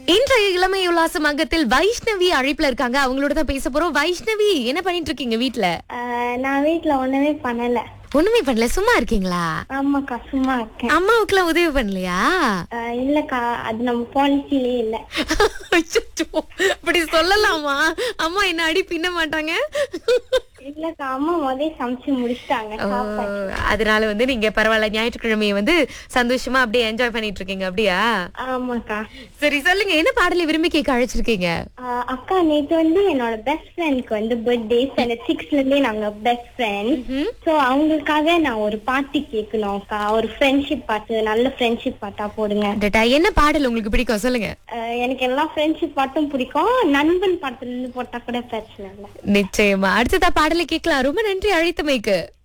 இன்றைய இளமை உல்லாச மங்கத்தில் வைஷ்ணவி அழைப்புல இருக்காங்க அவங்களோட தான் பேச போறோம் வைஷ்ணவி என்ன பண்ணிட்டு இருக்கீங்க வீட்ல ஆஹ் நான் வீட்ல ஒண்ணுமே பண்ணல ஒண்ணுமே பண்ணல சும்மா இருக்கீங்களா ஆமாக்கா சும்மா இருக்கேன் அம்மாவுக்குலாம் உதவி பண்ணலையா ஆஹ் இல்லக்கா அது நம்ம பாலிசிலே இல்ல அச்சச்சோ, அப்படி சொல்லலாமா அம்மா என்ன அடி பின்ன மாட்டாங்க இல்லக்கா அம்மா முதல்ல சமைச்சு முடிச்சிட்டாங்க ஓ, சாப்பாடு அதனால வந்து நீங்க பரவாயில்ல ஞாயிற்றுக்கிழமையை வந்து சந்தோஷமா அப்படியே என்ஜாய் பண்ணிட்டு இருக்கீங்க அப்படியா ஆமாக்கா சரி சொல்லுங்க என்ன பாடலை விரும்பி கேட்க அழைச்சிருக்கீங்க ஆஹ் அக்கா நேத்து வந்து என்னோட பெஸ்ட் ஃப்ரெண்ட்க்கு வந்து பர்த்டே ஸ்டாண்டர்ட் சிக்ஸ்ல இருந்தே நாங்க பெஸ்ட் ஃப்ரெண்ட் சோ அவங்களுக்காக நான் ஒரு பாட்டு கேட்கணும் அக்கா ஒரு ஃப்ரெண்ட்ஷிப் பாட்டு நல்ல ஃப்ரெண்ட்ஷிப் பாட்டா போடுங்க டேட்டா, என்ன பாடல் உங்களுக்கு பிடிக்கும் சொல்லுங்க ஆஹ் எனக்கு எல்லா ஃப்ரெண்ட்ஷிப் பாட்டும் பிடிக்கும் நண்பன் பாட்டுல இருந்து போட்டா கூட பிரச்சனை இல்லை நிச்சயமா அடுத்ததா பாடலை கேட்கலாம் ரொம்ப நன்றி அழைத்தமைக்கு